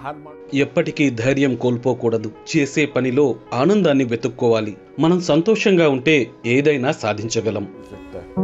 हार मान ఎప్పటికీ ధైర్యం కోల్పోకూడదు చేసే పనిలో ఆనందాన్ని వెతుక్కోవాలి మనం సంతోషంగా ఉంటే ఏదైనా సాధించగలం सकता है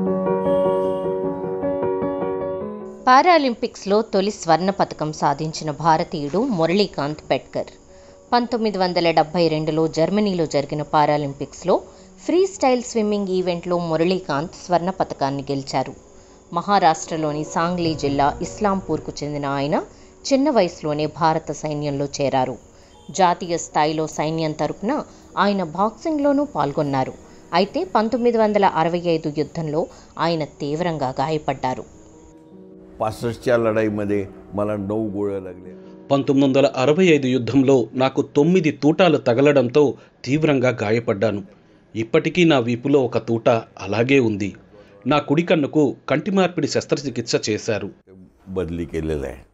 పారాలింపిక్స్లో తొలి స్వర్ణ పథకం సాధించిన భారతీయుడు మురళీకాంత్ పెట్కర్ పంతొమ్మిది వందల డెబ్బై రెండులో జర్మనీలో జరిగిన పారాలింపిక్స్లో ఫ్రీ స్టైల్ స్విమ్మింగ్ ఈవెంట్లో మురళీకాంత్ స్వర్ణ పథకాన్ని గెలిచారు మహారాష్ట్రలోని సాంగ్లీ జిల్లా ఇస్లాంపూర్కు చెందిన ఆయన చిన్న వయసులోనే భారత సైన్యంలో చేరారు జాతీయ స్థాయిలో సైన్యం తరపున ఆయన బాక్సింగ్లోనూ పాల్గొన్నారు అయితే పంతొమ్మిది వందల అరవై ఐదు యుద్ధంలో ఆయన తీవ్రంగా గాయపడ్డారు पासष्टच्या लढाईमध्ये मला नऊ गोळ्या लागल्या పంతొమ్మిది వందల అరవై ఐదు యుద్ధంలో నాకు తొమ్మిది తూటాలు తగలడంతో తీవ్రంగా గాయపడ్డాను ఇప్పటికీ నా వీపులో ఒక తూట అలాగే ఉంది నా కుడి కన్నుకు కంటి మార్పిడి శస్త్రచికిత్స చేశారు बदली केलेला आहे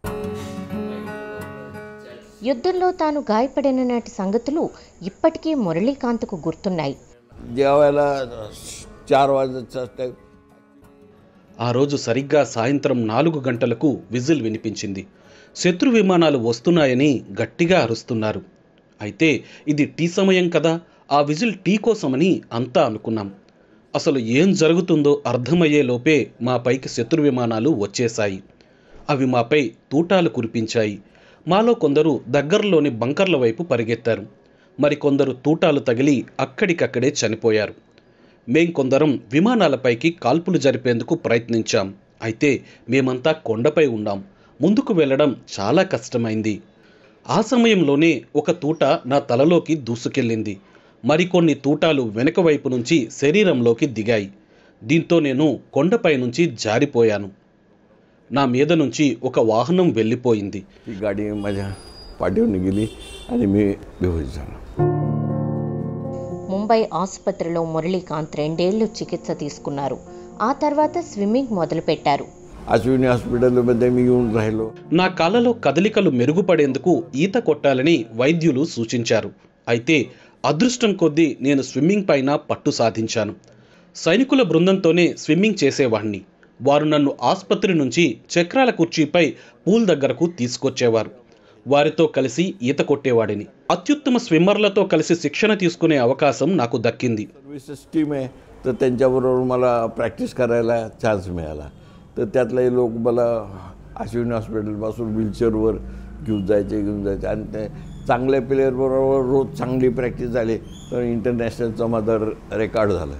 యుద్ధంలో తాను గాయపడిన నాటి సంగతులు ఇప్పటికీ మురళీకాంత్కు గుర్తున్నాయి जेवायला चार वाजता टाईम ఆ రోజు సరిగ్గా సాయంత్రం నాలుగు గంటలకు విజిల్ వినిపించింది శత్రు విమానాలు వస్తున్నాయని గట్టిగా అరుస్తున్నారు అయితే ఇది టీ సమయం కదా ఆ విజిల్ టీ కోసమని అంతా అనుకున్నాం అసలు ఏం జరుగుతుందో అర్థమయ్యే లోపే మా పైకి శత్రు విమానాలు వచ్చేశాయి అవి మాపై తూటాలు కురిపించాయి మాలో కొందరు దగ్గరలోని బంకర్ల వైపు పరిగెత్తారు మరికొందరు తూటాలు తగిలి అక్కడికక్కడే చనిపోయారు మేం కొందరం విమానాలపైకి కాల్పులు జరిపేందుకు ప్రయత్నించాం అయితే మేమంతా కొండపై ఉన్నాం ముందుకు వెళ్ళడం చాలా కష్టమైంది ఆ సమయంలోనే ఒక తూట నా తలలోకి దూసుకెళ్ళింది మరికొన్ని తూటాలు వెనుక వైపు నుంచి శరీరంలోకి దిగాయి దీంతో నేను కొండపై నుంచి జారిపోయాను నా మీద నుంచి ఒక వాహనం వెళ్ళిపోయింది ती गाडी माझ्या पाठीवरून गेली आणि मी बेहोश झालो ముంబై ఆసుపత్రిలో మురళీకాంత్ రెండేళ్లు చికిత్స తీసుకున్నారు ఆ తర్వాత స్విమ్మింగ్ మొదలుపెట్టారు अश्विनी हॉस्पिटलमध्ये मी येऊन राहिलो నా కాళ్ళలో కదలికలు మెరుగుపడేందుకు ఈత కొట్టాలని వైద్యులు సూచించారు అయితే అదృష్టం కొద్దీ నేను స్విమ్మింగ్ పైన పట్టు సాధించాను సైనికుల బృందంతోనే స్విమ్మింగ్ చేసేవాణ్ణి వారు నన్ను ఆసుపత్రి నుంచి చక్రాల కుర్చీపై పూల్ దగ్గరకు తీసుకొచ్చేవారు వారితో కలిసి ఈత కొట్టేవాడిని అత్యుత్తమ స్విమ్మర్లతో కలిసి శిక్షణ తీసుకునే అవకాశం నాకు దక్కింది सर्व्हिसेस टीम आहे तर त्यांच्याबरोबर मला प्रॅक्टिस करायला चान्स मिळाला तर त्यातले लोक मला अश्विनी हॉस्पिटलपासून व्हीलचेअरवर घेऊन जायचे घेऊन जायचे आणि ते चांगल्या प्लेयरबरोबर रोज चांगली प्रॅक्टिस झाली तर इंटरनॅशनलचं माझं रेकॉर्ड झालं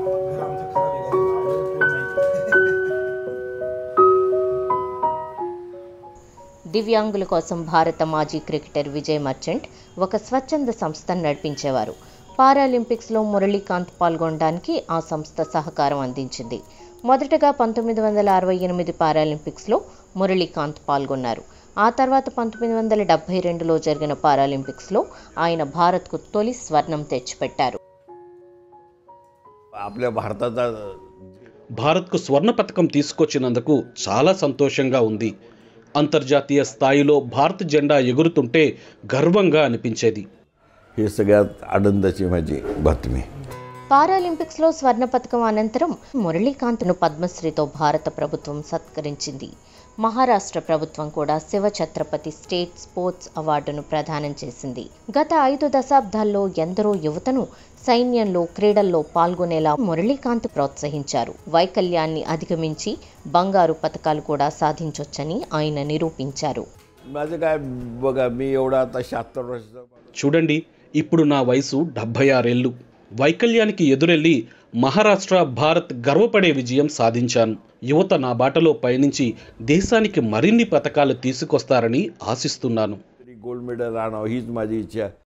దివ్యాంగుల కోసం భారత మాజీ క్రికెటర్ విజయ్ మర్చెంట్ ఒక స్వచ్ఛంద సంస్థను నడిపించేవారు పారాలింపిక్స్లో మురళీకాంత్ పాల్గొనడానికి ఆ సంస్థ సహకారం అందించింది మొదటగా పంతొమ్మిది వందల అరవై ఎనిమిది పారాలింపిక్స్లో మురళీకాంత్ పాల్గొన్నారు ఆ తర్వాత పంతొమ్మిది వందల డెబ్బై రెండులో జరిగిన పారాలింపిక్స్లో ఆయన భారత్కు తొలి స్వర్ణం తెచ్చిపెట్టారు आपल्या भारताचा భారత్కు స్వర్ణ పథకం తీసుకొచ్చినందుకు చాలా సంతోషంగా ఉంది అంతర్జాతీయ స్థాయిలో భారత జెండా ఎగురుతుంటే గర్వంగా అనిపించేది हे सगळ्यात आनंदाची माझी बातमी పారాలింపిక్స్లో స్వర్ణ పథకం అనంతరం మురళీకాంత్ను పద్మశ్రీతో భారత ప్రభుత్వం సత్కరించింది మహారాష్ట్ర ప్రభుత్వం కూడా శివ ఛత్రపతి స్టేట్ స్పోర్ట్స్ అవార్డును ప్రదానం చేసింది గత ఐదు దశాబ్దాల్లో ఎందరో యువతను సైన్యంలో క్రీడల్లో పాల్గొనేలా మురళీకాంత్ ప్రోత్సహించారు వైకల్యాన్ని అధిగమించి బంగారు పథకాలు కూడా సాధించొచ్చని ఆయన నిరూపించారు माझं काय बघा मी एवढा आता शहात्तर वर्षाचा చూడండి ఇప్పుడు నా వయసు డెబ్భై ఆరేళ్ళు వైకల్యానికి ఎదురెళ్ళి మహారాష్ట్ర భారత్ గర్వపడే విజయం సాధించాను యువత నా బాటలో పయనించి దేశానికి మరిన్ని పథకాలు తీసుకొస్తారని ఆశిస్తున్నాను तरी गोल्ड मेडल आणावं हीच माझी इच्छा